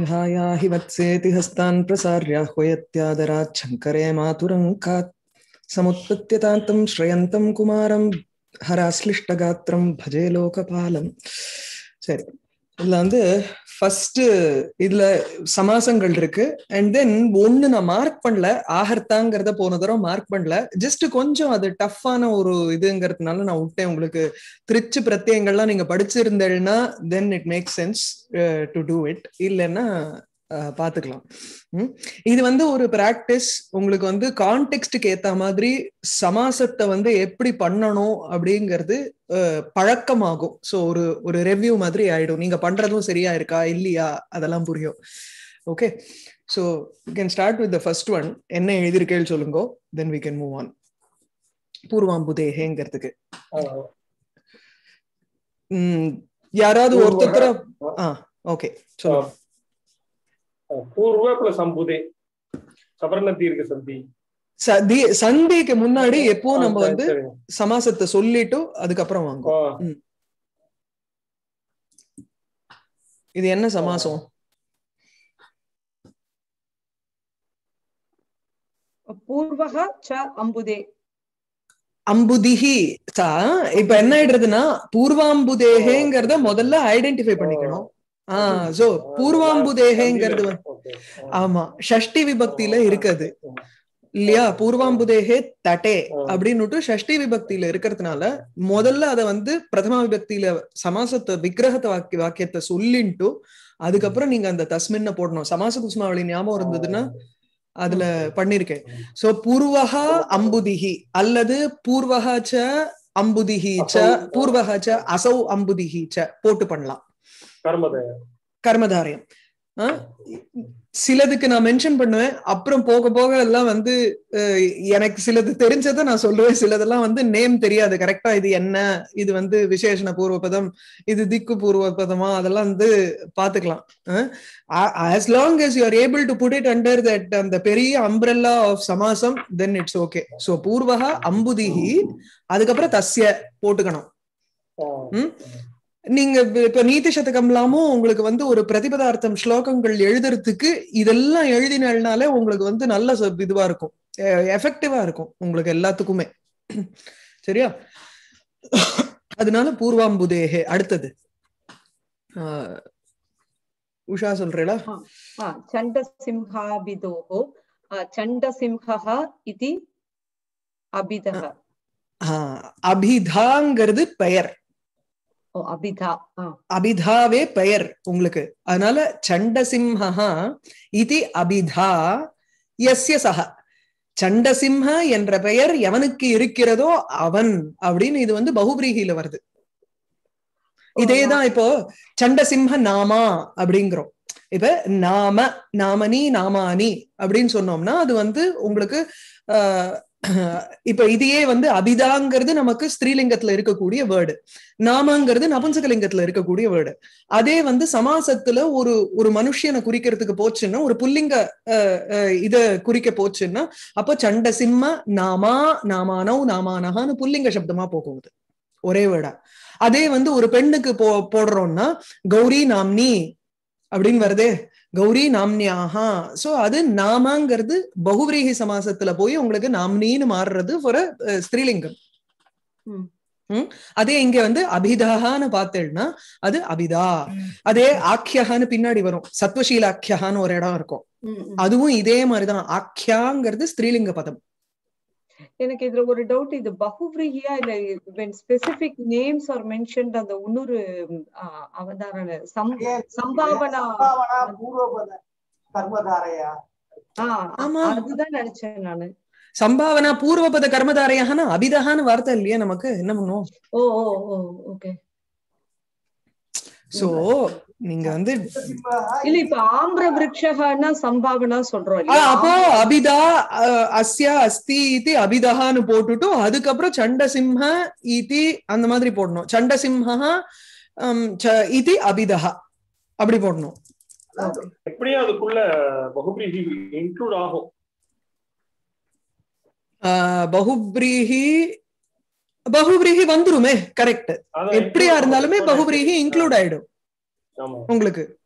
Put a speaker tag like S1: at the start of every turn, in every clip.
S1: ध्यायाहि वत्सेति हस्तान् प्रसार्याह्वयत्यादरात् शङ्करे मातुरङ्कात् समुत्पत्त्यतान्तं श्रयन्तं कुमारं हराश्लिष्टगात्रं भजे லோகபாலம் சரி இதுல வந்து ஃபர்ஸ்ட் இதுல சமாசங்கள் இருக்கு அண்ட் தென் ஒண்ணு நான் மார்க் பண்ணல ஆஹர்த்தாங்கிறத போன தடவை மார்க் பண்ணல ஜஸ்ட் கொஞ்சம் அது டஃப்பான ஒரு இதுங்கிறதுனால நான் விட்டேன் உங்களுக்கு திருச்சு பிரத்யங்கள்லாம் நீங்க படிச்சிருந்தேன்னா then it make sense to do it இல்லைன்னா பாத்துக்கலாம் இது வந்து ஒரு பிராக்டிஸ் உங்களுக்கு வந்து கான்டெக்ட்டுக்கு ஏத்த மாதிரி சமாசத்தை வந்து எப்படி பண்ணணும் அப்படிங்கிறது பழக்கமாகும் ஸோ ஒரு ஒரு ரெவ்யூ மாதிரி ஆயிடும் நீங்க பண்றதும் சரியா இருக்கா இல்லையா அதெல்லாம் புரியும் okay so you can start with the first one என்ன எழுதியிருக்கேன்னு சொல்லுங்க then we can move on பூர்வாம்புதேகங்கிறதுக்கு யாராவது ஒருத்தர் ஆ ஓகே சொல்லுங்க
S2: பூர்வ பிளஸ் அம்புதே சபர்ண தீர்க்க சந்தி
S1: சதி சந்திக்கு முன்னாடி எப்போ நம்ம வந்து சமாசத்தை சொல்லிட்டு அதுக்கப்புறம் வாங்க இது என்ன சமாசம்
S3: பூர்வக ச அம்புதே
S1: அம்புதிஹி சா இப்ப என்ன ஆயிடுறதுன்னா பூர்வாம்புதேகங்கிறத முதல்ல ஐடென்டிஃபை பண்ணிக்கணும் ஆஹ் சோ பூர்வாம்புதேகங்கிறது ஆமா ஷஷ்டி விபக்தியில இருக்குது இல்லையா பூர்வாம்புதேகே தட்டே அப்படின்னுட்டு ஷஷ்டி விபக்தியில இருக்கிறதுனால முதல்ல அத வந்து பிரதமா விபக்தியில சமாசத்தை விக்கிரகத்தை வாக்கிய வாக்கியத்தை சொல்லின்ட்டு அதுக்கப்புறம் நீங்க அந்த தஸ்மின்ன போடணும் சமாச குஸ்மாவளி ஞாபகம் இருந்ததுன்னா அதுல பண்ணிருக்கேன் சோ பூர்வகா அம்புதிஹி அல்லது பூர்வகா ச அம்புதிஹி ச பூர்வகா ச அசௌ அம்புதிஹி ச போட்டு பண்ணலாம் கர்மதாரியம் சிலதுக்கு நான் மென்ஷன் பண்ணுவேன் அப்புறம் போக போக எல்லாம் வந்து எனக்கு சிலது தெரிஞ்சதை நான் சொல்லுவேன் சிலதெல்லாம் வந்து நேம் தெரியாது கரெக்டா இது என்ன இது வந்து விசேஷண பூர்வ பதம் இது திக்கு பூர்வ பதமா அதெல்லாம் வந்து பாத்துக்கலாம் as long as you are able to put it under that அந்த பெரிய அம்பிரல்லா ஆஃப் சமாசம் தென் இட்ஸ் ஓகே சோ பூர்வகா அம்புதிஹி அதுக்கப்புறம் தஸ்ய போட்டுக்கணும் நீங்க இப்ப நீதி சதகம்லாமும் உங்களுக்கு வந்து ஒரு பிரதிபதார்த்தம் ஸ்லோகங்கள் எழுதுறதுக்கு இதெல்லாம் எழுதினாலே உங்களுக்கு வந்து நல்ல இதுவா இருக்கும் எஃபெக்டிவா இருக்கும் உங்களுக்கு எல்லாத்துக்குமே சரியா அதனால பூர்வாம்புதேகே அடுத்தது உஷா சொல்றேடா
S3: சண்ட சிம்ஹாபிதோகோ சண்ட சிம்ஹா இது அபிதக
S1: அபிதாங்கிறது பெயர்
S3: அபிதா
S1: அபிதாவே பெயர் உங்களுக்கு அதனால சண்டசிம்ஹா இது அபிதா எஸ்ய சக சண்டசிம்ஹ என்ற பெயர் எவனுக்கு இருக்கிறதோ அவன் அப்படின்னு இது வந்து பகுபிரீகில வருது இதேதான் இப்போ சண்டசிம்ஹ நாமா அப்படிங்கிறோம் இப்ப நாம நாமனி நாமானி அப்படின்னு சொன்னோம்னா அது வந்து உங்களுக்கு ஆஹ் இப்ப இதையே வந்து அபிதாங்கிறது நமக்கு ஸ்திரீலிங்கத்துல இருக்கக்கூடிய வேர்டு நாமங்கிறது நபுன்சகலிங்கத்துல இருக்கக்கூடிய வேர்டு அதே வந்து சமாசத்துல ஒரு ஒரு மனுஷனை குறிக்கிறதுக்கு போச்சுன்னா ஒரு புல்லிங்க இத குறிக்க போச்சுன்னா அப்போ சண்ட சிம்ம நாமா நாமானோ நாமானகான்னு புல்லிங்க சப்தமா போகுது ஒரே வேர்டா அதே வந்து ஒரு பெண்ணுக்கு போ போடுறோம்னா கௌரி நாம்னி அப்படின்னு வருதே கௌரி நாம்னியாகா சோ அது நாமாங்கிறது பகுவிரீகி சமாசத்துல போய் உங்களுக்கு நாம்னின்னு மாறுறது ஒரு ஸ்திரீலிங்கம் அதே இங்க வந்து அபிதான்னு பார்த்தேன்னா அது அபிதா அதே ஆக்கியகான்னு பின்னாடி வரும் சத்வசீல ஆக்கியகான்னு ஒரு இடம் இருக்கும் அதுவும் இதே மாதிரிதான் ஆக்கியாங்கிறது ஸ்திரீலிங்க பதம்
S3: எனக்கு இதுல ஒரு டவுட் இது பகுவிரியா இல்ல when specific names are mentioned அந்த இன்னொரு அவதாரண சம்பாவனா அதுதான் நினைச்சேன் நானு
S1: சம்பாவனா பூர்வபத கர்மதாரையான அபிதகான்னு வார்த்தை இல்லையா நமக்கு என்ன பண்ணுவோம்
S3: ஓ ஓ ஓ ஓகே
S1: சோ நீங்க வந்து
S3: இல்ல இப்ப ஆம்பிர விரக்ஷகனா சம்பாவனா சொல்றோம்
S1: அப்போ அபிதா அஸ்யா அஸ்தி இது அபிதகான்னு போட்டுட்டு அதுக்கப்புறம் சண்டசிம்ஹ இதி அந்த மாதிரி போடணும் சண்டசிம்ஹ இது அபிதஹா அப்படி போடணும்
S2: எப்படியும் அதுக்குள்ள பகுபிரீகி இன்க்ளூட் ஆகும்
S1: பகுபிரீகி பகுபிரீகி வந்துருமே கரெக்ட் எப்படியா இருந்தாலுமே பகுபிரீகி இன்க்ளூட் ஆயிடும் உங்களுக்கு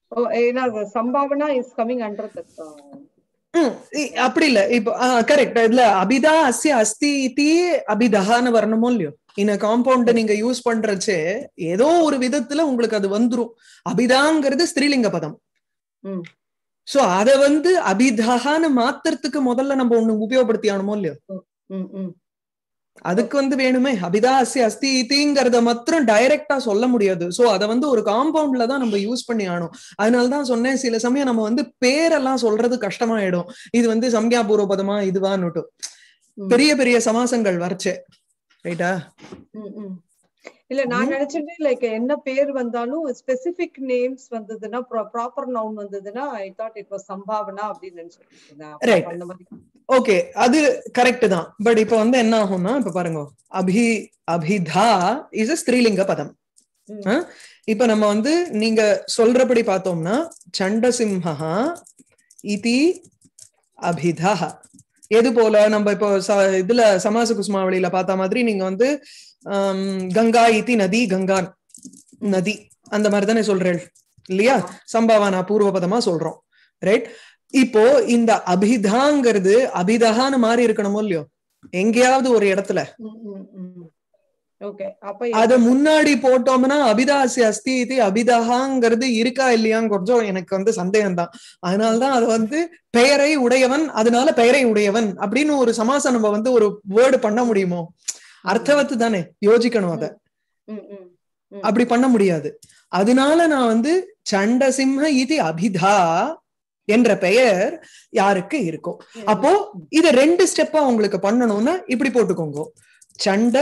S3: ஓ ஏன்னா அது சம்பாவனா இஸ் கமிங் அண்டர் தட்
S1: ம், இ- அப்படி இல்ல இப்போ கரெக்ட் இதுல அபிதா அஸ்ய அஸ்தி இதி அபிதஹான்னு வரணுமோ இல்லையோ இந்த காம்பவுண்ட் நீங்க யூஸ் பண்றச்சே ஏதோ ஒரு விதத்துல உங்களுக்கு அது வந்துரும் அபிதாங்கிறது ஸ்திரீலிங்க பதம்
S3: ம்.
S1: சோ அத வந்து அபிதஹான்னு மாத்துறதுக்கு முதல்ல நம்ம ஒண்ணு உபயோகப்படுத்தி ஆகணுமோ இல்லையோ
S3: ம் ம்
S1: அதுக்கு வந்து வேணுமே அபிதா அஸ்ய அஸ்தி இதிங்கிறத மாத்திரம் டைரக்டா சொல்ல முடியாது சோ அத வந்து ஒரு காம்பவுண்ட்ல தான் நம்ம யூஸ் பண்ணி ஆகணும் அதனாலதான் சொன்னேன் சில சமயம் நம்ம வந்து பேரெல்லாம் சொல்றது கஷ்டமாயிடும் இது வந்து சம்யா பூர்வபதமா இதுவான்னுட்டு
S3: ம்.
S1: பெரிய பெரிய சமாசங்கள் வரைச்சே ரைட்டா
S3: ம், ம். இல்ல நான்
S1: ம்.
S3: நினைச்சிட்டு லைக் என்ன பேர் வந்தாலும் ஸ்பெசிபிக் நேம்ஸ் வந்ததுன்னா ப்ராப்பர் நவுன் வந்ததுன்னா ஐ தாட் இட் வாஸ் சம்பாவனா அப்படின்னு நினைச்சிட்டு இருந்தேன். அப்ப
S1: Right.
S3: அந்த மாதிரி
S1: ஓகே அது கரெக்ட் தான் பட் இப்ப வந்து என்ன ஆகும்னா இப்ப பாருங்க அபி அபிதா இஸ் ஸ்திரீலிங்க பதம்
S3: ம்.
S1: ஆ? இப்ப நம்ம வந்து நீங்க சொல்றபடி பார்த்தோம்னா சண்டசிம்ஹா இதி அபிதா எது போல நம்ம இப்போ ச- இதுல சமாச குசுமாவளியில பார்த்த மாதிரி நீங்க வந்து ஆம், கங்கா இதி நதி கங்கா நதி அந்த மாதிரி தானே சொல்றேன் இல்லையா சம்பாவனா பூர்வபதமா சொல்றோம் ரைட் இப்போ இந்த அபிதாங்கிறது அபிதஹான்னு மாறி இருக்கணுமோ இல்லையோ எங்கேயாவது ஒரு இடத்துல
S3: ம், ம், ம். ஓகே அப்ப
S1: அத முன்னாடி போட்டோம்னா அபிதாசி அஸ்தி இது அபிதஹாங்கிறது இருக்கா இல்லையான்னு கொஞ்சம் எனக்கு வந்து சந்தேகம் தான் அதனாலதான் அது வந்து பெயரை உடையவன் அதனால பெயரை உடையவன் அப்படின்னு ஒரு சமாசம் நம்ம வந்து ஒரு வேர்டு பண்ண முடியுமோ அர்த்தவத்து தானே யோசிக்கணும் அத
S3: ம், ம், ம்.
S1: அப்படி பண்ண முடியாது அதனால நான் வந்து சண்டசிம்ஹ இது அபிதா என்ற பெயர் யாருக்கு இருக்கும் அப்போ இத ரெண்டு ஸ்டெப்பா உங்களுக்கு பண்ணணும்னா இப்படி போட்டுக்கோங்க சண்ட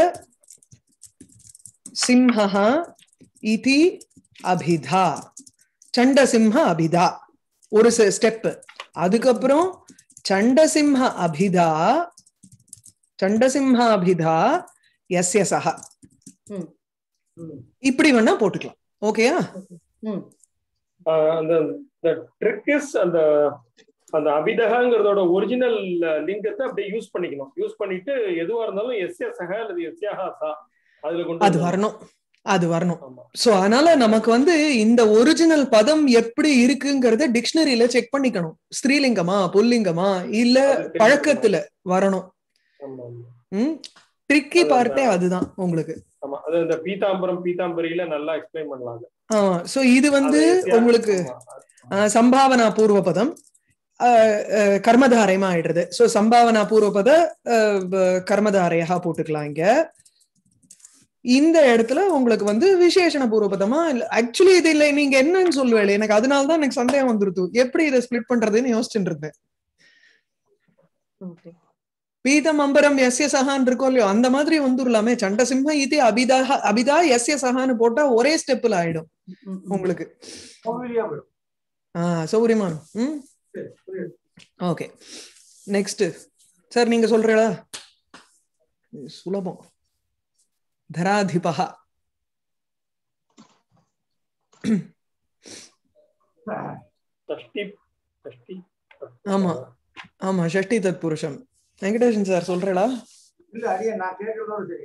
S1: சிம்ஹா இதி அபிதா சண்டசிம்ஹ அபிதா ஒரு ஸ்டெப் அதுக்கப்புறம் சண்டசிம்ஹ அபிதா சண்டசிம்ஹ அபிதா எஸ்ய சஹ
S3: ம்.
S1: இப்படி வேணா போட்டுக்கலாம் ஓகேயா
S3: ம்.
S2: ஆஹ் அந்த ட்ரிக் இஸ் அந்த அந்த அபிதகாங்கிறதோட ஒரிஜினல் லிங்கத்தை அப்படியே யூஸ் பண்ணிக்கணும் யூஸ் பண்ணிட்டு எதுவா இருந்தாலும் எஸ் எஸ் சக அல்லது எஸ் சா அதுல கொண்டு
S1: அது
S2: வரணும்.
S1: வரணும் அது வரணும்
S2: ஆமா
S1: சோ அதனால நமக்கு வந்து இந்த ஒரிஜினல் பதம் எப்படி இருக்குங்கிறத டிக்ஷனரியில செக் பண்ணிக்கணும் ஸ்திரீலிங்கமா புல்லிங்கமா இல்ல
S2: அது தெரிஞ்சுக்கணும்.
S1: பழக்கத்துல வரணும்
S2: ஆமா ஆமா.
S1: ம் ட்ரிக்கி
S2: அதான்
S1: பார்த்தே அதுதான் உங்களுக்கு
S2: ஆமா அது இந்த பீதாம்பரம் பீதாம்பரியில நல்லா எக்ஸ்பிளைன் பண்ணலாங்க
S1: ஆமா சோ இது வந்து
S2: அது எஸ்யா-
S1: உங்களுக்கு
S2: ஆமா.
S1: ஆஹ், சம்பாவனா பூர்வ பதம் ஆஹ், ஆஹ், கர்மதாரயமா ஆயிடுறது சோ சம்பாவனா பூர்வ பத ஆஹ், ப- கர்மதாரையா போட்டுக்கலாம் இங்க இந்த இடத்துல உங்களுக்கு வந்து விசேஷண பூர்வபதமா இல்ல ஆக்சுவலி இது இல்ல நீங்க என்னன்னு சொல்லுவேன் எனக்கு அதனாலதான் எனக்கு சந்தேகம் வந்துருது எப்படி இதை ஸ்பிளிட் பண்றதுன்னு யோசிச்சுட்டு இருந்தேன்
S3: Okay.
S1: பீதம் அம்பரம் எஸ்ய சகான் இருக்கோ இல்லையோ அந்த மாதிரி வந்துடலாமே சண்டசிம்ஹ இது அபிதா அபிதா எஸ்ய சகான்னு போட்டா ஒரே ஸ்டெப்ல ஆயிடும்
S3: ம், ம்.
S1: உங்களுக்கு
S2: கோவிலியா போயிடும்.
S1: ஆஹ் சௌரியமானம் ம்
S2: சரி, புரியுது.
S1: ஓகே நெக்ஸ்ட் சார் நீங்க சொல்றீங்களா இது சுலபம் தராதிபா
S2: ஷஷ்டி ஷஷ்டி
S1: ஆமா. ஆமா ஷஷ்டி தத் புருஷம் வெங்கடேஷன் சார் சொல்றீங்களா
S4: இல்ல அடியே நான் கேட்கறதோட சரி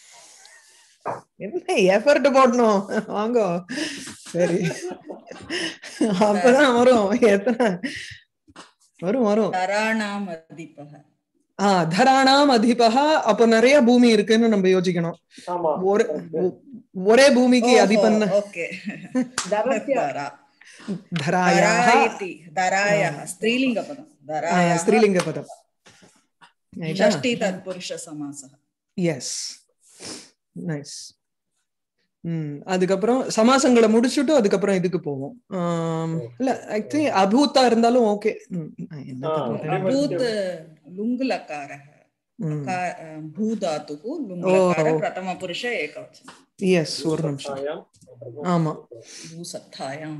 S1: என்ன எஃபர்ட் போடணும் வாங்க சரி அப்பதான் வரும் எத்தனை வரும் வரும்
S5: தராணாம் அதிபக
S1: ஆஹ் தராணாம் அதிபகா அப்ப நிறைய பூமி இருக்குன்னு நம்ம யோசிக்கணும்
S2: ஆமா
S1: ஒரு ஒ- ஒரே பூமிக்கு அதிபன்
S5: ஓகே
S3: தரஸ்ய
S5: தரா
S1: தராயா
S5: தரா இति தராயः स्त्रीलिङ्गपदं दरायः
S1: ஸ்திரீலிங்க பதம்
S5: षष्ठी तत्पुरुषसमासः
S1: எஸ் நைஸ் ம் அதுக்கப்புறம் சமாசங்களை முடிச்சுட்டு அதுக்கப்புறம் இதுக்கு போவோம் ஆம், இல்ல ஆக்சுவலி அபூத்தா இருந்தாலும் ஓகே
S2: ஆ,
S5: अभूत् लुङ्लकारः का- भूधातुः लुङ्लकार
S1: ओ.
S5: प्रथमपुरुष एकवचनं
S1: எஸ் ஒரு நிமிஷம்
S2: சாயம்.
S1: ஆமா
S5: भूसत्तायां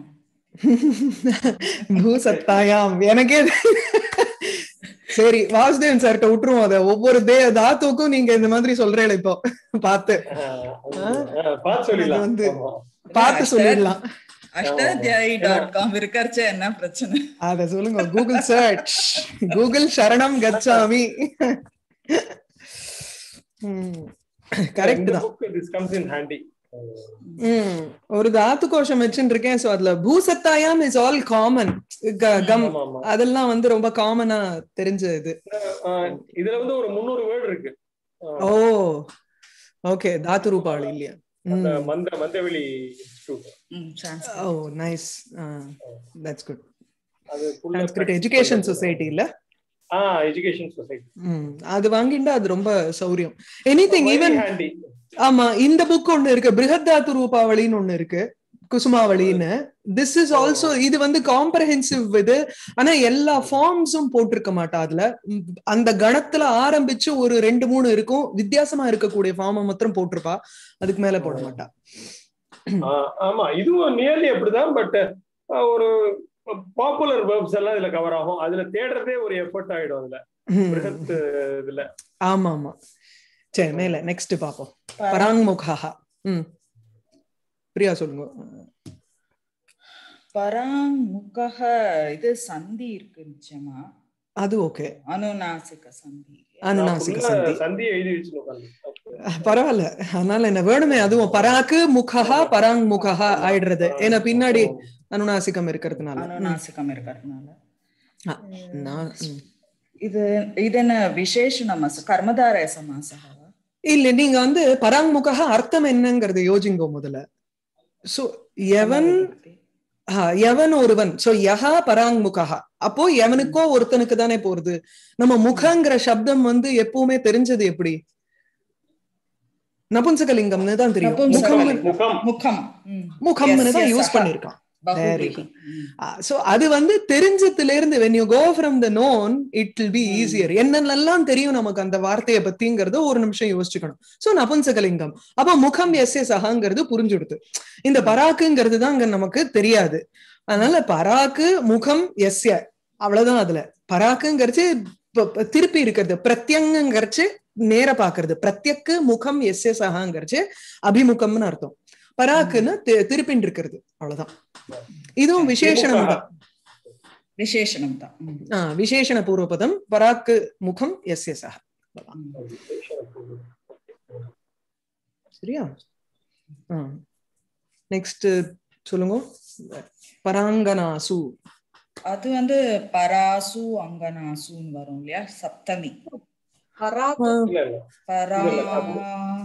S1: பூசத்தாயாம் எனக்கே சரி வாசுதேவன் சார்கிட்ட விட்டுருவோம் அதை ஒவ்வொரு தே தாத்துக்கும் நீங்க இந்த மாதிரி சொல்றேன் இப்போ பார்த்து
S2: ஆஹ், ஆஹ், பார்த்து சொல்லிடலாம்
S1: அது வந்து-
S2: ஆமா.
S1: பார்த்து
S5: அஷ்ட-
S1: சொல்லிடலாம்
S5: அஷ்டாத்தியாயி டாட் காம் இருக்கறச்ச என்ன பிரச்சனை
S1: அத சொல்லுங்க கூகுள் சர்ச் கூகுள் சரணம் கச்சாமி கரெக்ட்
S2: இந்த
S1: தான்
S2: book this comes in handy
S1: ம், ஒரு தாத்து கோஷம் வச்சுட்டு இருக்கேன் சோ அதுல பூசத்தாயாம் இஸ் ஆல் காமன் கம்
S2: ஆமா ஆமா
S1: அதெல்லாம் வந்து ரொம்ப காமனா தெரிஞ்ச இது
S2: ஆஹ் இதுல வந்து ஒரு முந்நூறு வேர்டு இருக்கு
S1: ஓ ஓகே தாத்து ரூபாவளி இல்லையா
S2: அந்த மந்த மந்தவெளி இன்ஸ்டிடியூட்
S5: ம், Sanskrit.
S1: Oh nice that's good
S2: அது
S1: சான்ஸ்கிரிட் எஜுகேஷன் சொசைட்டி இல்ல
S2: ஆ எஜுகேஷன் சொசைட்டி
S1: ம், அது வாங்கிண்டா அது ரொம்ப சௌரியம் எனிதிங் ஈவன்
S2: ஹேண்டி
S1: ஆமா இந்த புக் ஒண்ணு இருக்கு பிருகத்தாத்து ரூபாவளின்னு ஒண்ணு இருக்கு குசுமாவளின்னு திஸ் இஸ் ஆல்சோ இது வந்து காம்ப்ரஹென்சிவ் இது ஆனா எல்லா ஃபார்ம்ஸும் போட்டிருக்க மாட்டா அதுல ம், அந்த கணத்துல ஆரம்பிச்சு ஒரு ரெண்டு மூணு இருக்கும் வித்தியாசமா இருக்கக்கூடிய ஃபார்மை மாத்திரம் போட்டிருப்பா அதுக்கு மேல போட மாட்டா
S2: ஆமா இதுவும் நியர்லி அப்படிதான் பட் ஒரு பாப்புலர் வேர்ப்ஸ் எல்லாம் இதுல கவர் ஆகும் அதுல தேடுறதே ஒரு எஃபர்ட் ஆயிடும் அதுல
S1: ம்.
S2: பிருகத் இதுல
S1: ஆமா ஆமா சரி மேல நெக்ஸ்ட் பாப்போம் பராங்முகா ம் பிரியா சொல்லுங்க
S5: பராங் முகஹ இது சந்தி இருக்கு நிச்சயமா
S1: அது ஓகே
S5: அனுநாசிக சந்தி
S1: அனுநாசிக
S2: நான் full ஆ
S1: சந்தி
S2: சந்தியை எழுதி வச்சு உட்கார்ந்து
S1: பரவாயில்ல அதனால என்ன வேணுமே அதுவும் பராக்கு முகஹா பராங் முகஹா ஆயிடுறது ஏன்னா பின்னாடி அனுநாசிகம் இருக்கிறதுனால ம்.
S5: அனுநாசிகம் இருக்கிறதுனால
S1: ஆ, நான் ம்.
S5: இது இது என்ன விசேஷணமா கர்மதாரய சமாசா
S1: இல்ல நீங்க வந்து பராங் முகஹா அர்த்தம் என்னங்கிறது யோசிங்கோ முதல்ல சோ எவன் ஆ, எவன் ஒருவன் சோ யஹா பராங் முகஹா அப்போ எவனுக்கோ ஒருத்தனுக்கு தானே போறது நம்ம முகங்கிற சப்தம் வந்து எப்பவுமே தெரிஞ்சது எப்படி நபுன்சகலிங்கம்னு தான் தெரியும் முகம்
S2: முகம்
S5: முகம் ம்.
S1: முகம்னு
S5: Yes,
S1: தான்
S5: yes,
S1: யூஸ்
S5: aha.
S1: பண்ணிருக்கான் Very
S5: பகுபிரிகி. ம்.
S1: சோ அது வந்து தெரிஞ்சதுல இருந்து when you go from the known it will be
S5: Hmm.
S1: easier என்னென்னலாம் தெரியும் நமக்கு அந்த வார்த்தையை பத்திங்கிறத ஒரு நிமிஷம் யோசிச்சுக்கணும் சோ நபுன்சகலிங்கம் அப்ப முகம் எஸ் எஸ் அகாங்கிறது புரிஞ்சுடுது இந்த பராக்குங்கிறது தான் அங்க நமக்கு தெரியாது அதனால பராக்கு முகம் எஸ்ய அவ்வளவுதான் அதுல பராக்குங்கிறச்சு ப- ப- திருப்பி இருக்கிறது பிரத்யங்கங்கிறச்சு நேர பாக்குறது பிரத்யக்கு முகம் எஸ் எஸ் அகாங்கிறச்சு அபிமுகம்னு அர்த்தம் பராக்குன்னு தி- திருப்பின்னு இருக்கிறது அவ்வளவுதான் இதுவும் விசேஷணம் தான்
S5: விசேஷணம் தான் ம்.
S1: ஆ, விசேஷண பூர்வபதம் பராக்கு முகம் எஸ் எஸ் சரியா நெக்ஸ்ட் சொல்லுங்க பராங்கனாசு
S5: அது வந்து பராசு அங்கனாசுன்னு வரும் இல்லையா சப்தமி
S3: ஹராக்
S1: ஆ,
S2: இல்ல இல்ல
S5: பரா
S2: இல்ல, அது-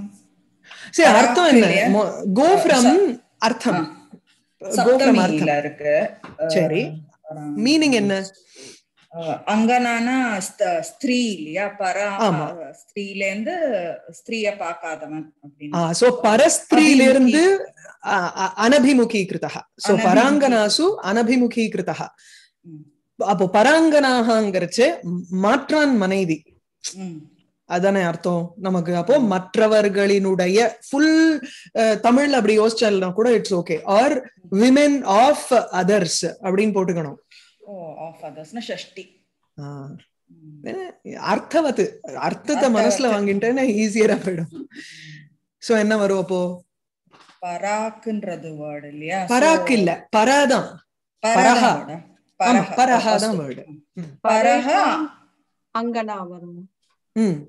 S1: சரி அர்த்தம் என்ன
S5: இல்லையா?
S1: கோ ஃப்ரம் அர்த்தம் கோ ஃப்ரம்
S5: சப்தமியில
S1: அர்த்தம்
S5: இருக்கு அஹ்,
S1: சரி
S5: பரா-
S1: மீனிங் என்ன
S5: அஹ், அங்கனானா ஸ்த- ஸ்திரீ இல்லையா பரா
S1: ஆமா.
S5: ஸ்திரீல இருந்து ஸ்திரீய பார்க்காதவன் அப்படின்னு
S1: ஆ சோ பரஸ்திரீல இருந்து அனபிமுகீகிருதா சோ
S5: அனபிமுகீ-
S1: பராங்கனாசு அனபிமுகீகிருதா
S5: ம்.
S1: அப்போ பராங்கனாகங்கிறச்சு மாற்றான் மனைவி
S5: ம்.
S1: அதானே அர்த்தம் நமக்கு அப்போ மற்றவர்களினுடைய ஃபுல் தமிழ்ல அப்படி யோசிச்சாலும் கூட it's okay are women of others அப்படின்னு போட்டுக்கணும்
S5: ஓ ஆஃப் அதர்ஸ்னா ஷஷ்டி
S1: ஆ,
S5: ம்.
S1: அர்த்தவத்து அர்த்தத்தை மனசுல
S5: அர்த்தவத்து.
S1: வாங்கிட்டேன்னா ஈஸியரா போயிடும் சோ என்ன வரும் அப்போ
S5: பராக்குன்றது வேர்டு இல்லையா So,
S1: பராக் இல்ல பராதான்
S5: பரஹா
S1: பரஹா.
S5: word ஆ?
S1: ஆமா,
S5: பரஹா.
S1: பரஹா
S5: first.
S1: தான் word.
S5: பரஹா
S3: அங்கனா வரும்
S1: ம்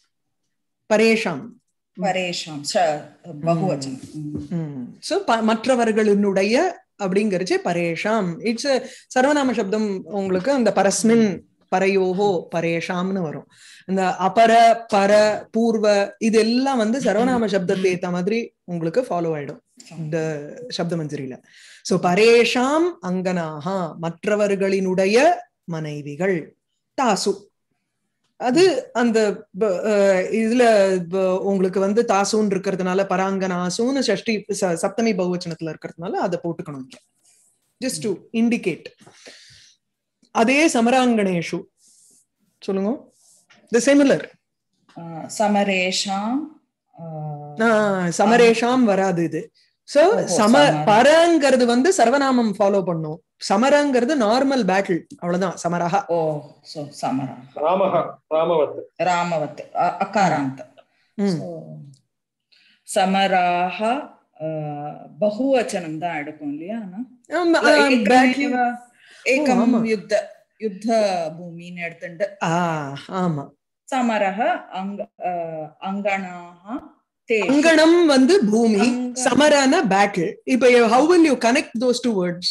S1: பரேஷாம்
S5: பரேஷாம் ச பகுவச்சனம் ம்.
S1: சோ மற்றவர்களினுடைய அப்படிங்கறச்சு பரேஷாம் இட்ஸ் சர்வநாம சப்தம் உங்களுக்கு அந்த பரஸ்மின் பரையோஹோ பரேஷாம்னு வரும் இந்த அபர பர பூர்வ இதெல்லாம் வந்து சர்வநாம சப்தத்தை ஏத்த மாதிரி உங்களுக்கு ஃபாலோ ஆயிடும் இந்த சப்த மஞ்சரியில சோ பரேஷாம் அங்கனாகா மற்றவர்களினுடைய மனைவிகள் தாசு அது அந்த ப- அஹ் இதுல ப- உங்களுக்கு வந்து தாசுன்னு இருக்கிறதுனால பராங்கனாசுன்னு ஷஷ்டி ச- சப்தமி பகுவச்சனத்துல இருக்கிறதுனால அதை போட்டுக்கணும் ஜஸ்ட் டு இண்டிகேட் அதே சமராங்கணேஷு சொல்லுங்க த சிமிலர்
S5: ஆஹ் சமரேஷாம் ஆஹ்
S1: சமரேஷாம் வராது இது சோ
S5: ஓஹோ,
S1: சம
S5: சமர.
S1: பரங்கிறது வந்து சர்வநாமம் ஃபாலோ பண்ணும் சமரங்கிறது நார்மல் பேட்டில் அவ்வளவுதான் சமரஹா
S5: ஓ சோ சமரா
S2: ராமஹ ராமவத்
S5: ராமவத் அ- அகாராந்த்
S1: ம்.
S5: So, சமராக ஆஹ் பகுவச்சனம் தான் எடுக்கும் இல்லையா ஆனா
S1: ஆமா,
S5: இல்ல,
S1: ஆ, battle-
S5: ஏகமேவ ஏகம்
S1: ஆமா.
S5: யுத்த யுத்த பூமின்னு எடுத்துட்டு
S1: ஆ, ஆமா
S5: சமரக அங்க ஆஹ் அங்கனாக தேஷு.
S1: அங்கணம் வந்து பூமி
S5: அங்கணம்.
S1: சமரான பேட்டில் இப்ப how will you connect those two words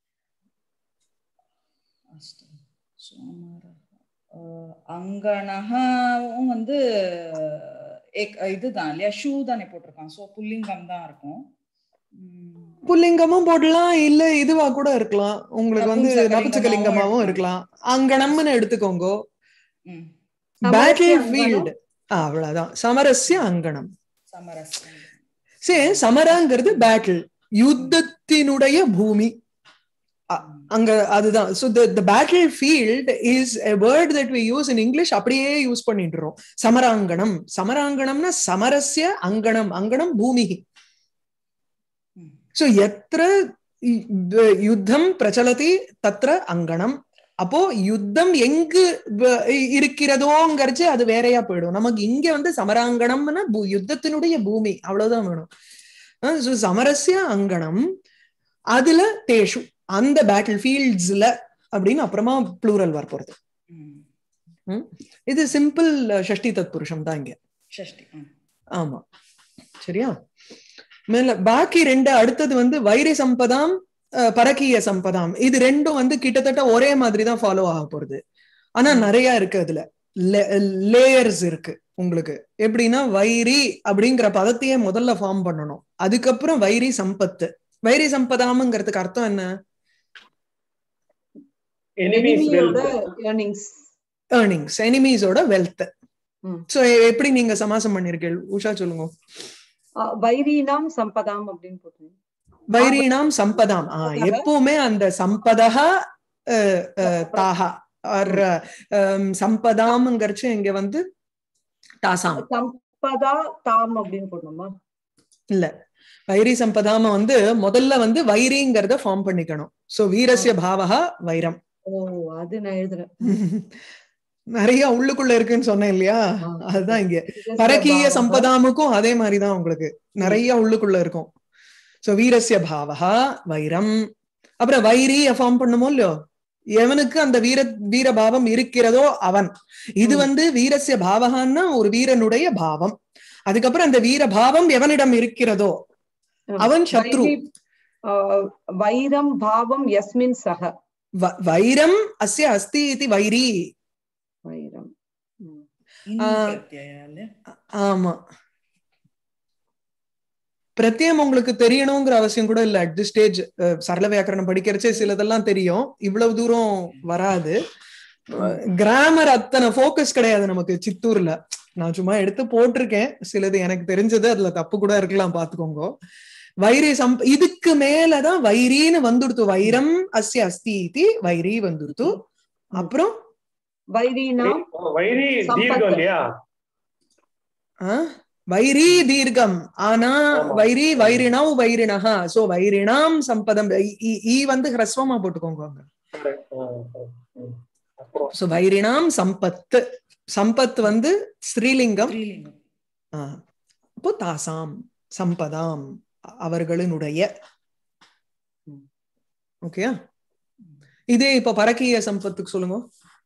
S5: அஸ்து. சோமரः. அஹ், அங்கணஹவும் வந்து ஏக் இதுதான் இல்லையா ஷூ தானே போட்டிருக்கான் சோ புல்லிங்கம் தான் இருக்கும் உம்,
S1: புல்லிங்கமும் போடலாம் இல்ல இதுவா கூட இருக்கலாம் உங்களுக்கு வந்து
S5: நபும்சகலிங்கமாவும்
S1: நபுச்சகலிங்கமாவும் இருக்கலாம் அங்கணம்னு எடுத்துக்கோங்க
S5: உம்,
S1: பேட்டில்
S3: சமரஸ்ய
S1: ஃபீல்டு அவ்வளவுதான் சமரஸ்ய அங்கணம்
S5: சமரஸ்யம்
S1: சே சமராங்கிறது பேட்டில் யுத்தத்தினுடைய பூமி அங்க அதுதான் so the battle field is a word that we use in English அப்படியே யூஸ் பண்ணிடுறோம் சமராங்கணம் சமராங்கணம்னா சமரஸ்ய அங்கணம் அங்கணம் பூமி
S5: உம்.
S1: ஸோ எத்திர இ- வ- யுத்தம் பிரச்சலதி தத்ர அங்கணம் அப்போ யுத்தம் எங்கு வ- இ- இருக்கிறதோங்கிறச்சு அது வேறையா போயிடும் நமக்கு இங்க வந்து சமராங்கணம்னா பூ- யுத்தத்தினுடைய பூமி அவ்வளவுதான் வேணும் அஹ் so சமரஸ்ய அங்கணம் அதுல தேஷு அந்த பேட்டில் ஃபீல்ட்ஸ்ல அப்படின்னு அப்புறமா ப்ளூரல் வரப்போறது
S5: உம்.
S1: இது சிம்பிள் ஷஷ்டி தத் புருஷம் தான் இங்க
S5: ஷஷ்டி உம்.
S1: ஆமா சரியா மேல பாக்கி ரெண்டு அடுத்தது வந்து வைரி சம்பதாம் அஹ், பரக்கீய சம்பதாம் இது ரெண்டும் வந்து கிட்டத்தட்ட ஒரே மாதிரி தான் ஃபாலோ ஆக போறது ஆனா
S5: ம்.
S1: நிறைய இருக்கு அதுல லேயர்ஸ் இருக்கு உங்களுக்கு எப்படின்னா வைரி அப்படிங்கிற பதத்தையே முதல்ல ஃபார்ம் பண்ணணும் அதுக்கப்புறம் வைரி சம்பத்து வைரி சம்பதாம்ங்கிறதுக்கு அர்த்தம் என்ன
S2: எனிமீஸ்
S3: எனிமியோட earnings
S1: ஏர்னிங்ஸ் எனிமீஸோட வெல்த்
S3: ம்.
S1: சோ எப்படி நீங்க சமாசம் பண்ணிருக்கீங்க உஷா சொல்லுங்க
S3: அஹ், வைரீனாம் சம்பதாம் அப்படின்னு போட்டேன்
S1: வைரீணாம் சம்பதாம் ஆ
S3: சம்பதக.
S1: எப்பவுமே அந்த சம்பதக அஹ், அஹ், தாஹா ஆர் சம்பதாம்ங்கிறச்சு இங்க வந்து தாசாம்
S3: சம்பதா தாம் அப்படின்னு போடணுமா
S1: இல்ல வைரி சம்பதாம வந்து முதல்ல வந்து வைரிங்கிறத ஃபார்ம் பண்ணிக்கணும் சோ வீரஸ்ய பாவகா வைரம்
S3: ஓ அது நான் எழுதுறேன்
S1: நிறைய உள்ளுக்குள்ள இருக்குன்னு சொன்னேன் இல்லையா
S3: ஆ.
S1: அதுதான் இங்க
S3: வீரஸ்ய
S1: பரக்கீய
S3: பாவகா.
S1: சம்பதாமுக்கும் அதே மாதிரிதான் உங்களுக்கு நிறைய உள்ளுக்குள்ள இருக்கும் சோ வீரஸ்ய பாவகா வைரம் அப்புறம் வைரி ஃபார்ம் பண்ணுமோ இல்லையோ எவனுக்கு அந்த வீர வீரபாவம் இருக்கிறதோ அவன் இது
S3: ம்.
S1: வந்து வீரஸ்ய பாவகான்னா ஒரு வீரனுடைய பாவம் அதுக்கப்புறம் அந்த வீர பாவம் எவனிடம் இருக்கிறதோ
S3: ம்.
S1: அவன் சத்ரு
S3: வைரி, அஹ், வைரம் பாவம் யஸ்மின் சக
S1: வ- வைரம் அஸ்ய அஸ்தி இது வைரி
S3: வைரம் ம்.
S5: இன்
S1: ஆ.
S5: பிரத்யயா இல்லையா?
S1: ஆமா பிரத்யம் உங்களுக்கு தெரியணுங்கிற அவசியம் கூட இல்ல அட் தி ஸ்டேஜ் சரள வியாக்கரணம் படிக்கிறச்சே சிலதெல்லாம் தெரியும் இவ்வளவு தூரம் வராது கிராமர் அத்தனை ஃபோக்கஸ் கிடையாது நமக்கு சித்தூர்ல நான் சும்மா எடுத்து போட்டிருக்கேன் சிலது எனக்கு தெரிஞ்சது அதுல தப்பு கூட இருக்கலாம் பாத்துக்கோங்க வைரி சம் இதுக்கு மேலதான் வைரின்னு வந்துடுத்து வைரம் அஸ்ய அஸ்தி இதி வைரி வந்துடுத்து அப்புறம்
S3: வைரீனாம்
S2: வைரி தீர்க்கம் இல்லையா
S1: ஆ? வைரி தீர்க்கம் ஆனா
S2: ஆமா.
S1: வைரி வைரிணவ் வைரிணஹா சோ வைரிணாம் சம்பதம் இ- இ- ஈ வந்து ஹ்ரஸ்வமா போட்டுக்கோங்க அங்க.
S2: Correct. ஆ, correct. ம். அப்புறம்
S1: சோ வைரிணாம் சம்பத் சம்பத் வந்து ஸ்ரீலிங்கம்
S5: ஸ்ரீலிங்கம்
S1: ஆ. அப்போ தாசாம் சம்பதாம் அ- அவர்களினுடைய
S3: ம்.
S1: ஓகேயா இதே இப்ப பரக்கீய சம்பத்துக்கு சொல்லுங்க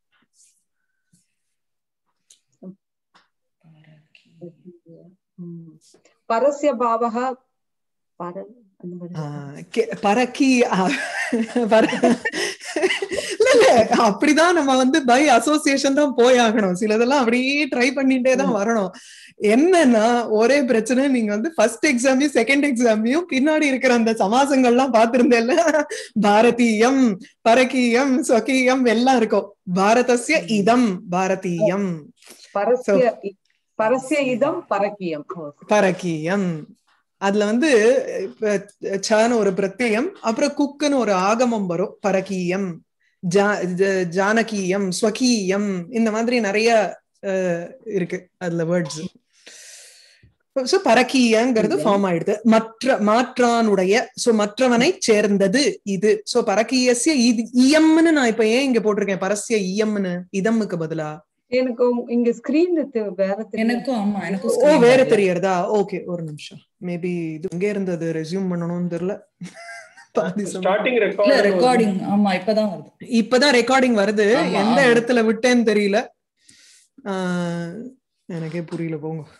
S3: ம். பரஸ்ய பாவக பர அந்த மாதிரி
S1: ஆ, கே- பரக்கி ஆ, பர- இல்ல இல்ல அப்படிதான் நம்ம வந்து பை அசோசியேஷன் தான் போய் ஆகணும் சிலதெல்லாம் அப்படியே ட்ரை பண்ணிட்டே தான் வரணும் என்னன்னா ஒரே பிரச்சனை நீங்க வந்து ஃபர்ஸ்ட் எக்ஸாமையும் செகண்ட் எக்ஸாமையும் பின்னாடி இருக்கிற அந்த சமாசங்கள்லாம் பார்த்திருந்தேல்ல பாரதீயம் பரக்கீயம் ஸ்வகீயம் எல்லாம் இருக்கும் பாரதஸ்ய இதம் பாரதீயம்
S3: பரஸ்ய பரஸ்ய இதம் பரக்கியம் ஓ,
S1: பரக்கீயம் அதுல வந்து இப்ப சான்னு ஒரு பிரத்யம் அப்புறம் குக்குன்னு ஒரு ஆகமம் வரும் பரக்கீயம் ஜா- ஜ- ஜானகீயம் ஸ்வகீயம் இந்த மாதிரி நிறைய அஹ், இருக்கு அதுல வேர்ட்ஸ் சோ பரக்கீயங்கிறது ஃபார்ம் ஆயிடுது மற்ற மாற்றானுடைய சோ மற்றவனை சேர்ந்தது இது சோ பரக்கீயசிய இது இயம்னு நான் இப்ப ஏன் இங்க போட்டிருக்கேன் பரஸ்ய இயம்னு இதம்முக்கு பதிலா
S3: எனக்கு உங்க- இங்க ஸ்கிரீன் வேற தெரியும்
S5: எனக்கும் ஆமா எனக்கும்
S1: ஓ
S5: screen
S1: வேற
S5: வரல.
S1: தெரியறதா ஓகே ஒரு நிமிஷம் மேபி இது எங்க இருந்தது ரெஸ்யூம் பண்ணணும்னு தெரியல பாதி சமயம்.
S2: ஸ்டார்டிங்
S5: இல்ல
S2: ரெக்கார்ட்
S5: ரெக்கார்டிங் ஆமா இப்பதான் வருது
S1: இப்பதான் ரெக்கார்டிங் வருது
S5: ஆமா,
S1: எந்த
S5: ஆமா.
S1: இடத்துல விட்டேன்னு தெரியல ஆஹ், எனக்கே புரியல போங்க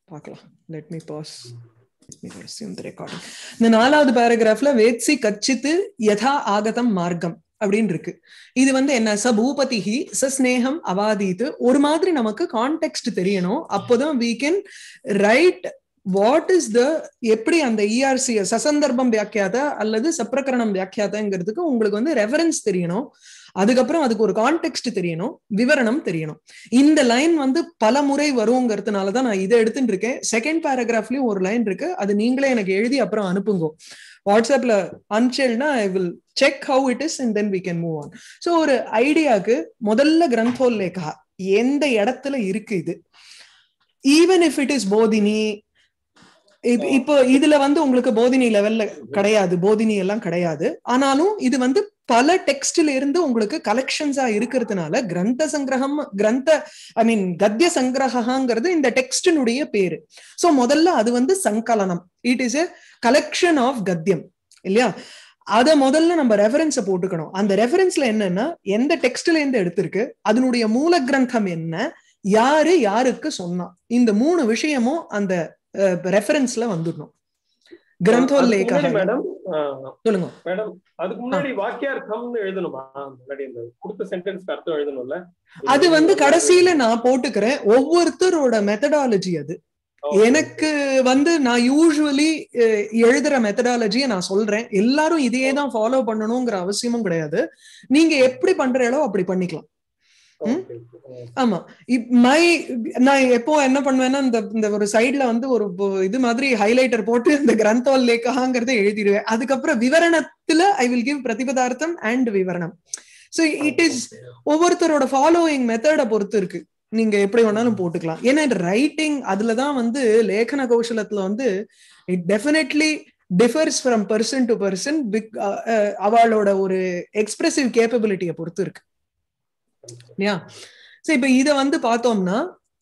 S1: பார்க்கலாம் லெட் மீ பாஸ் ரெக்கார்டிங் இந்த நாலாவது பேராகிராஃப்ல வேத்சி கச்சித்து யதா ஆகதம் மார்க்கம் அப்படின்னு இருக்கு இது வந்து என்ன ச பூபதிஹி ச ஸ்னேகம் அவாதீத்து ஒரு மாதிரி நமக்கு கான்டெக்ட் தெரியணும் அப்போதான் we can write what is the எப்படி அந்த இஆர்சி சசந்தர்ப்பம் வியாக்கியாத அல்லது சப்பிரகரணம் வியாக்கியாதங்கிறதுக்கு உங்களுக்கு வந்து ரெஃபரன்ஸ் தெரியணும் அதுக்கப்புறம் அதுக்கு ஒரு கான்டெக்ட் தெரியணும் விவரணம் தெரியணும் இந்த லைன் வந்து பல முறை வருங்கிறதுனாலதான் நான் இதை எடுத்துட்டு இருக்கேன் செகண்ட் பேராகிராஃப்லயும் ஒரு லைன் இருக்கு அது நீங்களே எனக்கு எழுதி அப்புறம் அனுப்புங்க வாட்ஸ்அப்ல அனுப்பிச்சேன்னா I will check how it is and then we can move on so ஒரு ஐடியாக்கு முதல்ல கிரந்தோல்லேகா எந்த இடத்துல இருக்கு இது ஈவன் இஃப் இட் இஸ் போதினி இப்போ இதுல வந்து உங்களுக்கு போதினி லெவல்ல கிடையாது போதினி எல்லாம் கிடையாது ஆனாலும் இது வந்து பல டெக்ஸ்ட்ல இருந்து உங்களுக்கு கலெக்ஷன்ஸா இருக்கிறதுனால கிரந்த சங்கிரகம் கிரந்த ஐ மீன் கத்திய சங்கிரகாங்கிறது இந்த டெக்ஸ்டினுடைய பேரு சோ முதல்ல அது வந்து சங்கலனம் it is a collection of கத்தியம் இல்லையா அத முதல்ல நம்ம ரெஃபரன்ஸ போட்டுக்கணும் அந்த ரெஃபரன்ஸ்ல என்னன்னா எந்த டெக்ஸ்ட்ல இருந்து எடுத்திருக்கு அதனுடைய மூல கிரந்தம் என்ன யாரு யாருக்கு சொன்னா இந்த மூணு விஷயமும் அந்த ரெஃபரன்ஸ்ல வந்துடணும் கிரந்தோல்லேகா
S2: மேடம்
S1: சொல்லுங்க
S2: மேடம் அதுக்கு முன்னாடி வாக்கியார்த்தம்னு எழுதணுமா முன்னாடி இந்த கொடுத்த சென்டென்ஸ்க்கு அர்த்தம் எழுதணும்ல
S1: அது வந்து கடைசியில நான் போட்டுக்கிறேன் ஒவ்வொருத்தரோட மெத்தடாலஜி அது எனக்கு வந்து நான் யூஸ்வலி எழுதுற மெத்தடாலஜியை நான் சொல்றேன் எல்லாரும் இதையே தான் ஃபாலோ பண்ணணுங்கிற அவசியமும் கிடையாது நீங்க எப்படி பண்றீங்களோ அப்படி பண்ணிக்கலாம் ஆமா மை நான் எப்போ என்ன பண்ணுவேன்னா இந்த இந்த ஒரு சைட்ல வந்து ஒரு இது மாதிரி ஹைலைட்டர் போட்டு இந்த கிரந்தோல் லேக்காங்கிறத எழுதிடுவேன் அதுக்கப்புறம் விவரணத்துல ஐ வில் கிவ் பிரதிபதார்த்தம் அண்ட் விவரணம் சோ இட் இஸ் ஒவ்வொருத்தரோட ஃபாலோயிங் மெத்தட பொறுத்து இருக்கு நீங்க எப்படி வேணாலும் போட்டுக்கலாம் ஏன்னா ரைட்டிங் அதுலதான் வந்து லேखன கௌசலத்துல வந்து it definitely differs from person to person பிக் அவளோட ஒரு எக்ஸ்பிரசிவ் கேப்பபிலிட்டியை பொறுத்து இருக்கு இல்லையா சோ இப்ப இத வந்து பார்த்தோம்னா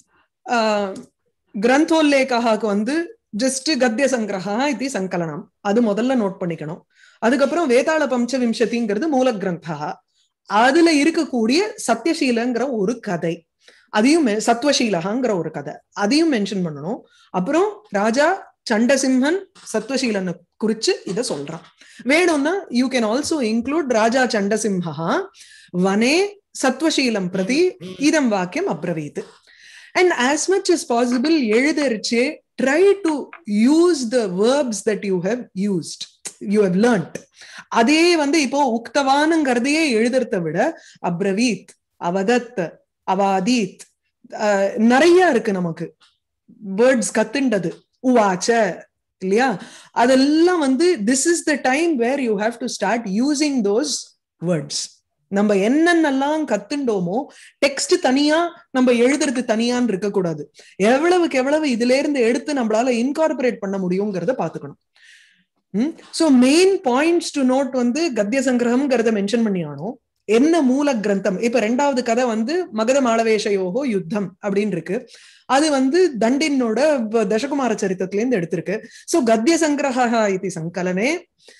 S1: கிரந்தோல்லேகாக்கு வந்து ஜஸ்ட் கத்திய சங்கிரகா இது சங்கலனம் அது முதல்ல நோட் பண்ணிக்கணும் அதுக்கப்புறம் வேதாள பஞ்ச விம்சதிங்கிறது மூல கிரந்தா அதுல இருக்கக்கூடிய சத்தியசீலங்கிற ஒரு கதை அதையும் சத்வசீலகாங்கிற ஒரு கதை அதையும் மென்ஷன் பண்ணணும் அப்புறம் ராஜா சண்டசிம்ஹன் சத்வசீலனை குறிச்சு இத சொல்றான் வேணும்னா யூ கேன் ஆல்சோ இன்க்ளூட் ராஜா சண்டசிம்ஹா வனே சத்வசீலம் பிரதி இதம் வாக்கியம் அப்ரவீத் and as much as possible எழுதரிச்சே try to use the verbs that you have used you have learned அதே வந்து இப்போ உக்தவானுங்கிறதையே எழுதுறத விட அப்ரவீத் அவதத் அவாதீத் நிறைய இருக்கு நமக்கு வேர்ட்ஸ் கத்துண்டது உவாச்ச இல்லையா அதெல்லாம் வந்து this is the time where you have to start using those words நம்ம என்னென்னலாம் கத்துண்டோமோ டெக்ஸ்ட் தனியா நம்ம எழுதுறது தனியான்னு இருக்கக்கூடாது எவ்வளவுக்கு எவ்வளவு இதுல இருந்து எடுத்து நம்மளால இன்கார்பரேட் பண்ண முடியுங்கிறத பாத்துக்கணும் so main points to note வந்து கத்திய சங்கிரகம்ங்கிறத மென்ஷன் பண்ணி ஆனோம் என்ன மூல கிரந்தம் இப்ப ரெண்டாவது கதை வந்து மகத மாளவேஷயோகோ யுத்தம் அப்படின்னு இருக்கு அது வந்து தண்டினோட தசகுமார சரித்திரத்துல இருந்து எடுத்திருக்கு சோ கத்திய சங்கிரகா இது சங்கலனே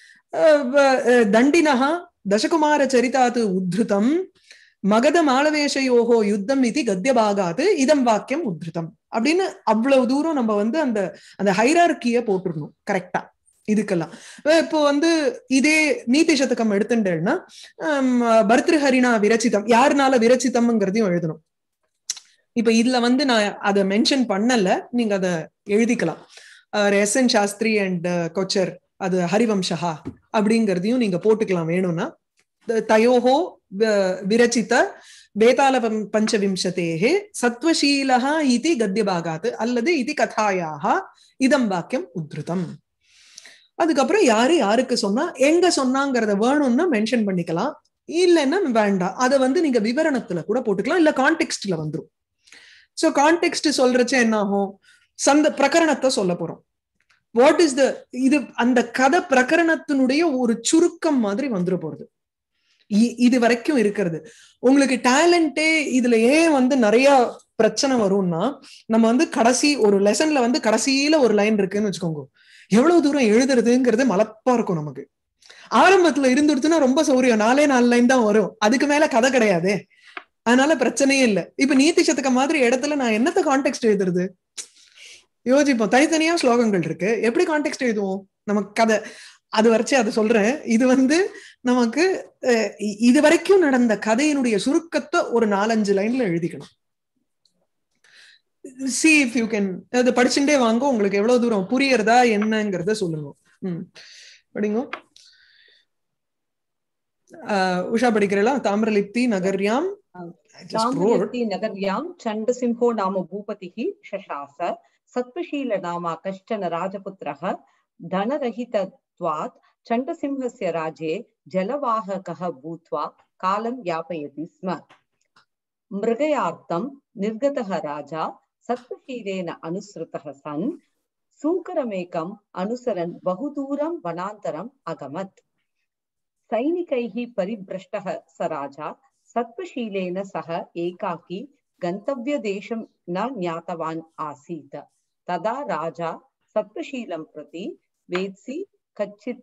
S1: தண்டினஹா தசகுமார சரிதாத்து உத்ருதம் மகத மாளவேஷயோகோ யுத்தம் இது கத்தியபாகாது இதம் வாக்கியம் உத்ருதம் அப்படின்னு அவ்வளவு தூரம் நம்ம வந்து அந்த அந்த ஹைரார்கிய போட்டுருணும் கரெக்டா இதுக்கெல்லாம் இப்போ வந்து இதே நீதி சதகம் எடுத்துட்டேன்னா பர்திருஹரிணா விரச்சிதம் யாருனால விரச்சிதம்ங்கிறதையும் எழுதணும் இப்ப இதுல வந்து நான் அதை மென்ஷன் பண்ணல நீங்க அதை எழுதிக்கலாம் S N Shastri and Kochar அது ஹரிவம்சஹா அப்படிங்கிறதையும் நீங்க போட்டுக்கலாம் வேணும்னா தயோஹோ விரச்சித வேதாள பஞ்சவிம்சதேகே சத்வசீலா இது கத்தியபாகாத் அல்லது இது கதாயாக இதம் வாக்கியம் உத்ருதம் அதுக்கப்புறம் யாரு யாருக்கு சொன்னா எங்க சொன்னாங்கிறத வேணும்னா மென்ஷன் பண்ணிக்கலாம் இல்லைன்னா வேண்டாம் அதை வந்து நீங்க விவரணத்துல கூட போட்டுக்கலாம் இல்ல கான்டெக்ட்ல வந்துரும் சோ கான்டெக்ட் சொல்றச்ச என்ன ஆகும் சந்த பிரகரணத்தை சொல்ல போறோம் வாட் இஸ் த இது அந்த கதை பிரகரணத்தினுடைய ஒரு சுருக்கம் மாதிரி வந்துட போறது இது வரைக்கும் இருக்கிறது உங்களுக்கு டேலண்டே இதுல ஏன் வந்து நிறைய பிரச்சனை வரும்னா நம்ம வந்து கடைசி ஒரு லெசன்ல வந்து கடைசியில ஒரு லைன் இருக்குன்னு வச்சுக்கோங்க எவ்வளவு தூரம் எழுதுறதுங்கிறது மலப்பா இருக்கும் நமக்கு ஆரம்பத்துல இருந்துடுச்சுன்னா ரொம்ப சௌரியம் நாலே நாலு லைன் தான் வரும் அதுக்கு மேல கதை கிடையாதே அதனால பிரச்சனையே இல்லை இப்ப நீதி சதக்க மாதிரி இடத்துல நான் என்னத்த கான்டெக்ட் எழுதுறது யோசிப்போம் தனித்தனியா ஸ்லோகங்கள் இருக்கு எப்படி கான்டெக்ட் எழுதுவோம் நமக்கு கதை அது வரைச்சு அதை சொல்றேன் இது வந்து நமக்கு அஹ், இ- இது வரைக்கும் நடந்த கதையினுடைய சுருக்கத்தை ஒரு நாலஞ்சு லைன்ல எழுதிக்கணும் சி இஃப் யூ கேன் அது படிச்சுட்டே வாங்க உங்களுக்கு எவ்வளவு தூரம் புரியறதா என்னங்கிறத சொல்லுங்க ம் படிங்க ஆஹ் உஷா படிக்கிறீங்களா தாமிரலிப்தி நகர்யாம் I just wrote.
S3: साम्प्रति नगर्यां चण्डसिंहो नाम भूपतिः शशास सत्त्वशीलनामा कश्चन राजपुत्रः धनरहितत्वात् चण्डसिंहस्य राज्ये जलवाहकः भूत्वा कालं यापयति स्म मृगयार्थं निर्गतः राजा सत्त्वशीलेन अनुसृतः सन् सूकरमेकम् अनुसरन् बहुदूरं वनान्तरम् अगमत् सैनिकैः परिभ्रष्टः स राजा सत्त्वशीलेन सह एकाकी गन्तव्यदेशं न ज्ञातवान् आसीत् तदा राजा सत्त्वशीलं प्रति वेत्सि कच्चित्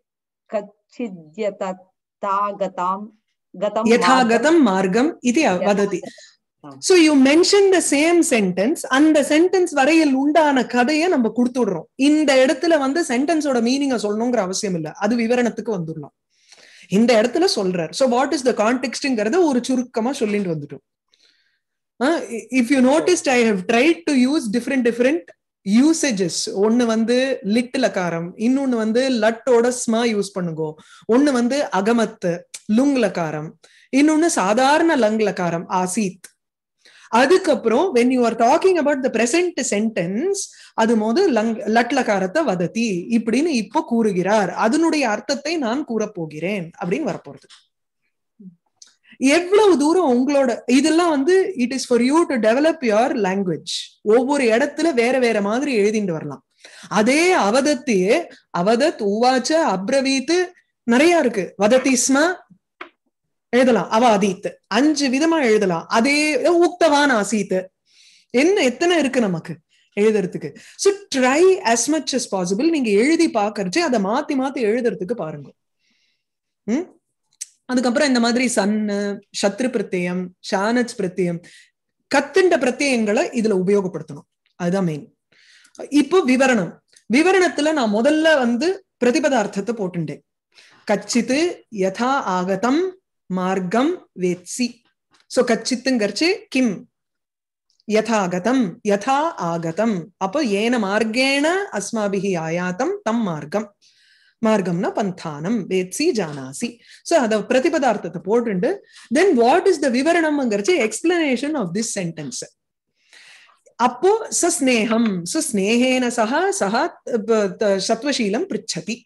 S3: कच्चिद्यततागतां गतं
S1: यथागतं மார்க்கம் இது வததி so you mention the same sentence அந்த சென்டென்ஸ் வரையில் உண்டான கதையை நம்ம கொடுத்துடுறோம் இந்த இடத்துல வந்து சென்டென்ஸோட மீனிங்க சொல்லணுங்கிற அவசியம் இல்ல அது விவரணத்துக்கு வந்துடலாம் இந்த இடத்துல சொல்றார் சோ வாட் இஸ் த கான்டெக்ட்ங்கிறத ஒரு சுருக்கமா சொல்லிட்டு வந்துட்டோம் if you noticed I have tried to use different different usages ஒன்னு வந்து லிட் லகாரம் இன்னொன்னு வந்து லட்டோட ஸ்மா யூஸ் பண்ணுங்க ஒன்னு வந்து அகமத்து லுங் லகாரம் இன்னொன்னு சாதாரண லங் லகாரம் ஆசீத் அதுக்கப்புறம் when you are talking about the present sentence அது போது லங் லட்லகாரத்தை வதத்தி இப்படின்னு இப்போ கூறுகிறார் அதனுடைய அர்த்தத்தை நான் கூறப்போகிறேன் அப்படின்னு வரப்போறது எவ்வளவு தூரம் உங்களோட இதெல்லாம் வந்து it is for you to develop your language ஒவ்வொரு இடத்துல வேற வேற மாதிரி எழுதிட்டு வரலாம் அதே அவதத்தையே அவதத் உவாச்ச அப்ரவீத்து நிறைய இருக்கு வதத்தி ஸ்ம எழுதலாம் அவாதீத் அஞ்சு விதமா எழுதலாம் அதே உக்தவான் ஆசீத் என்ன எத்தனை இருக்கு நமக்கு எழுதுறதுக்கு so try as much as possible நீங்க எழுதி பாக்கறச்சு அதை மாத்தி மாத்தி எழுதுறதுக்கு பாருங்க ம் அதுக்கப்புறம் இந்த மாதிரி சன்னு சத்ரு பிரத்யம் ஷானச் பிரத்யம் கத்துண்ட பிரத்யங்களை இதுல உபயோகப்படுத்தணும் அதுதான் மெயின் இப்போ விவரணம் விவரணத்துல நான் முதல்ல வந்து பிரதிபதார்த்தத்தை போட்டுட்டேன் கச்சித்து யதா ஆகதம் மார்க்கம் வேத்சி சோ கச்சித்துங்கர்ச்சு கிம் யதாகதம் யதா ஆகதம் அப்போ ஏன மார்க்கேண அஸ்மாபிஹி ஆயாத்தம் தம் மார்க்கம் மார்க்கம்னா பந்தானம் வேத்சி ஜானாசி சோ அத பிரதிபதார்த்தத்தை போட்டுண்டு தென் வாட் இஸ் த விவரணம்ங்கிறச்சு எக்ஸ்பிளனேஷன் ஆஃப் திஸ் சென்டென்ஸ் அப்போ சஸ்நேகம் சுஸ்நேகேன சக சக சத்வசீலம் பிரிச்சதி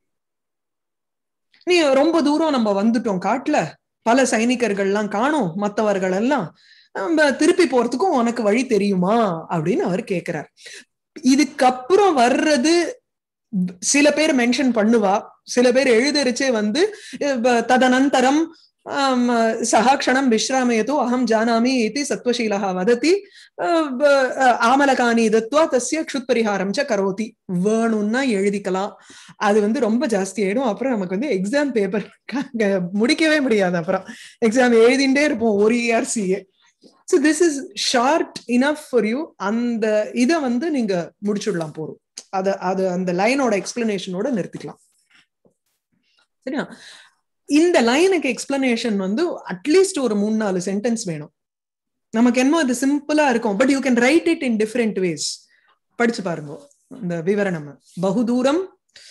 S1: நீ ரொம்ப தூரம் நம்ம வந்துட்டோம் காட்டுல பல சைனிகர்கள்லாம் காணும் மத்தவர்கள் எல்லாம் நம்ம திருப்பி போறதுக்கும் உனக்கு வழி தெரியுமா அப்படின்னு அவர் கேக்குறார் இதுக்கப்புறம் வர்றது சில பேர் மென்ஷன் பண்ணுவா சில பேர் எழுதரிச்சே வந்து ததனந்தரம் சஹா க்ஷணம் விஸ்ராமயத்தோ அகம் ஜானாமி இது சத்வசீலா வதத்தி ஆமலகானி தத்வா தஸ்ய க்ஷுத்பரிகாரம் ச கரோதி வேணும்னா எழுதிக்கலாம் அது வந்து ரொம்ப ஜாஸ்தி ஆயிடும் அப்புறம் நமக்கு வந்து எக்ஸாம் பேப்பர் முடிக்கவே முடியாது அப்புறம் எக்ஸாம் எழுதிண்டே இருப்போம் ஒரு இஆர்சிஏ so this is short enough for you அந்த இதை வந்து நீங்க முடிச்சுடலாம் போறோம் அத அது அந்த லைனோட எக்ஸ்பிளனேஷனோட நிறுத்திக்கலாம் சரியா இந்த லைனுக்கு எக்ஸ்பிளனேஷன் வந்து அட்லீஸ்ட் ஒரு மூணு நாலு சென்டென்ஸ் வேணும் நமக்கு என்னமோ அது சிம்பிளா இருக்கும் but you can write it in different ways படிச்சு பாருங்க இந்த விவரணம் பகுதூரம்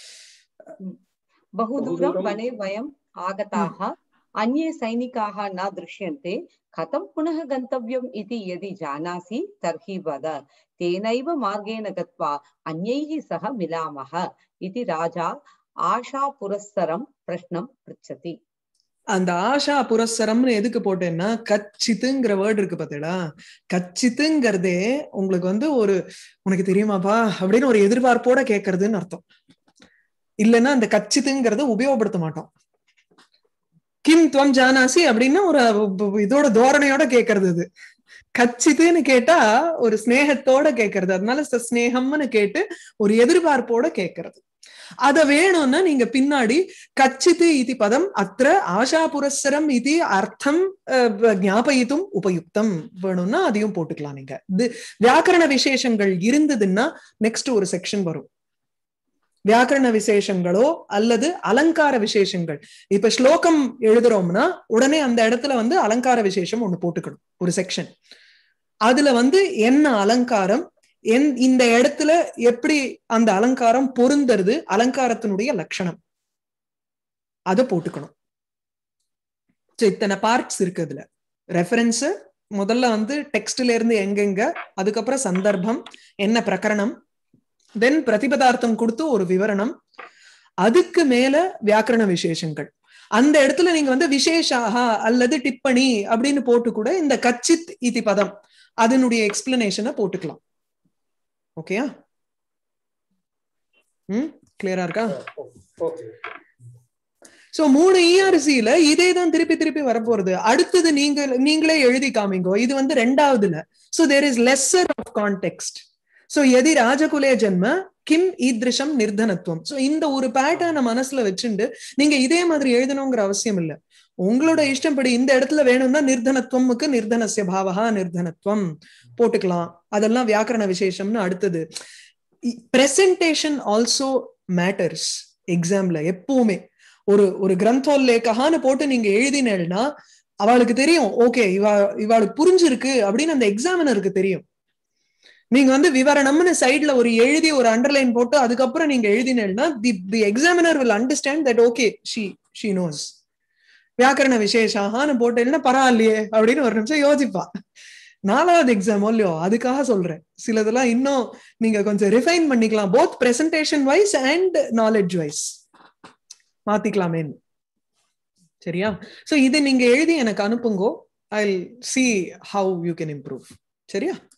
S3: बहुदूरं वने वयम् आगताः अन्ये सैनिकाः न दृश्यन्ते कथं पुनः गन्तव्यम् इति यदि जानासि तर्हि वद तेनैव मार्गेण गत्वा अन्यैः सह मिलामः इति राजा ஆஷா புரஸ்தரம் பிரஷ்னம் பிரிச்சதி
S1: அந்த ஆஷா புரஸ்தரம்னு எதுக்கு போட்டேன்னா கச்சித்துங்கிற வேர்டு இருக்கு பாத்தீங்களா கச்சித்துங்கிறதே உங்களுக்கு வந்து ஒரு உனக்கு தெரியுமாப்பா அப்படின்னு ஒரு எதிர்பார்ப்போட கேட்கறதுன்னு அர்த்தம் இல்லைன்னா அந்த கச்சித்துங்கிறத உபயோகப்படுத்த மாட்டோம் கிம் துவம் ஜானாசி அப்படின்னா ஒரு இதோட தோரணையோட கேட்கறது இது கச்சித்துன்னு கேட்டா ஒரு ஸ்னேகத்தோட கேட்கறது அதனால ச- ஸ்னேகம்னு கேட்டு ஒரு எதிர்பார்ப்போட கேட்கறது அத வேணும்னா நீங்க பின்னாடி கச்சித்து இது பதம் அத்திர ஆஷா புரஸ்சரம் இது அர்த்தம் அஹ், வ- ஞாபயித்தும் உபயுக்தம் வேணும்னா அதையும் போட்டுக்கலாம் நீங்க இது வியாக்கரண விசேஷங்கள் இருந்ததுன்னா நெக்ஸ்ட் ஒரு செக்ஷன் வரும் வியாக்கரண விசேஷங்களோ அல்லது அலங்கார விசேஷங்கள் இப்ப ஸ்லோகம் எழுதுறோம்னா உடனே அந்த இடத்துல வந்து அலங்கார விசேஷம் ஒண்ணு போட்டுக்கணும் ஒரு செக்ஷன் அதுல வந்து என்ன அலங்காரம் என் இந்த இடத்துல எப்படி அந்த அலங்காரம் பொருந்தறது அலங்காரத்தினுடைய லட்சணம் அதை போட்டுக்கணும் So, இத்தனை பார்ட்ஸ் இருக்கு அதுல ரெஃபரன்ஸ் முதல்ல வந்து டெக்ஸ்ட்ல இருந்து எங்கெங்க அதுக்கப்புறம் சந்தர்ப்பம் என்ன பிரகரணம் தென் பிரதிபதார்த்தம் கொடுத்து ஒரு விவரணம் அதுக்கு மேல வியாக்கரண விசேஷங்கள் அந்த இடத்துல நீங்க வந்து விசேஷாக அல்லது டிப்பணி அப்படின்னு போட்டு கூட இந்த கச்சித் இதி பதம் அதனுடைய எக்ஸ்பிளனேஷனை போட்டுக்கலாம் ஓகேயா ம் கிளியரா இருக்கா
S2: ஓகே
S1: சோ மூணு இஆர்சில இதே தான் திருப்பி திருப்பி வரப்போறது அடுத்தது நீங்க நீங்களே எழுதி காமிங்கோ இது வந்து ரெண்டாவதுல so there is lesser of context so எதி ராஜகுலே ஜென்ம கிம் ஈத்ரிஷம் நிர்தனத்துவம் சோ இந்த ஒரு பேட்டர்னை மனசுல வச்சுண்டு நீங்க இதே மாதிரி எழுதணுங்கிற அவசியம் இல்ல உங்களோட இஷ்டப்படி இந்த இடத்துல வேணும்னா நிர்தனத்துவமுக்கு நிர்தனசிய பாவகா நிர்தனத்துவம் போட்டுக்கலாம் அதெல்லாம் வியாக்கரண விசேஷம்னு அடுத்தது பிரசன்டேஷன் ஆல்சோ மேட்டர்ஸ் எக்ஸாம்ல எப்பவுமே ஒரு ஒரு கிரந்தோல்லேகான்னு போட்டு நீங்க எழுதினேன்னா அவளுக்கு தெரியும் ஓகே இவ இவாளுக்கு புரிஞ்சிருக்கு அப்படின்னு அந்த எக்ஸாமினருக்கு தெரியும் நீங்க வந்து விவரணம்னு சைட்ல ஒரு எழுதி ஒரு அண்டர்லைன் போட்டு அதுக்கப்புறம் நீங்க எழுதினேன்னா the the examiner will understand that okay she she knows வியாக்கரண விசேஷான்னு போட்டேன்னா பரவாயில்லையே அப்படின்னு ஒரு நிமிஷம் யோசிப்பா நாலாவது எக்ஸாம் இல்லையோ அதுக்காக சொல்றேன் சிலதெல்லாம் இன்னும் நீங்க கொஞ்சம் ரிஃபைன் பண்ணிக்கலாம் both presentation wise and knowledge wise மாத்திக்கலாமேன்னு சரியா சோ இது நீங்க எழுதி எனக்கு அனுப்புங்கோ I see how you can improve சரியா